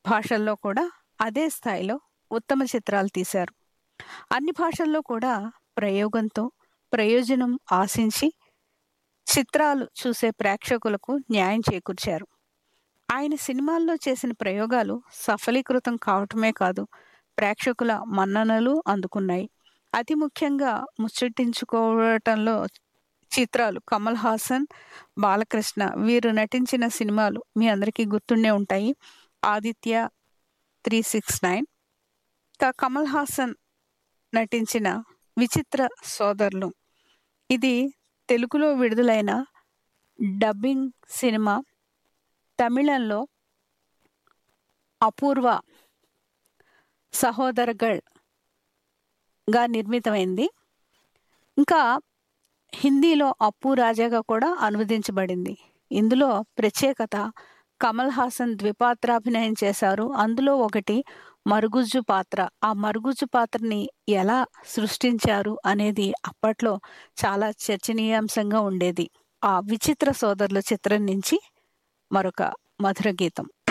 భాషల్లో కూడా అదే స్థాయిలో ఉత్తమ చిత్రాలు తీశారు అన్ని భాషల్లో కూడా ప్రయోగంతో ప్రయోజనం ఆశించి చిత్రాలు చూసే ప్రేక్షకులకు న్యాయం చేకూర్చారు ఆయన సినిమాల్లో చేసిన ప్రయోగాలు సఫలీకృతం కావటమే కాదు ప్రేక్షకుల మన్ననలు అందుకున్నాయి అతి ముఖ్యంగా ముచ్చటించుకోవటంలో చిత్రాలు కమల్ హాసన్ బాలకృష్ణ వీరు నటించిన సినిమాలు మీ అందరికీ గుర్తుండే ఉంటాయి ఆదిత్య త్రీ సిక్స్ నైన్ ఇంకా కమల్ హాసన్ నటించిన విచిత్ర సోదరులు ఇది తెలుగులో విడుదలైన డబ్బింగ్ సినిమా తమిళంలో అపూర్వ సహోదరగల్గా నిర్మితమైంది ఇంకా హిందీలో అప్పు రాజాగా కూడా అనువదించబడింది ఇందులో ప్రత్యేకత కమల్ హాసన్ ద్విపాత్రాభినయం చేశారు అందులో ఒకటి మరుగుజ్జు పాత్ర ఆ మరుగుజ్జు పాత్రని ఎలా సృష్టించారు అనేది అప్పట్లో చాలా చర్చనీయాంశంగా ఉండేది ఆ విచిత్ర సోదరుల చిత్రం నుంచి మరొక మధుర గీతం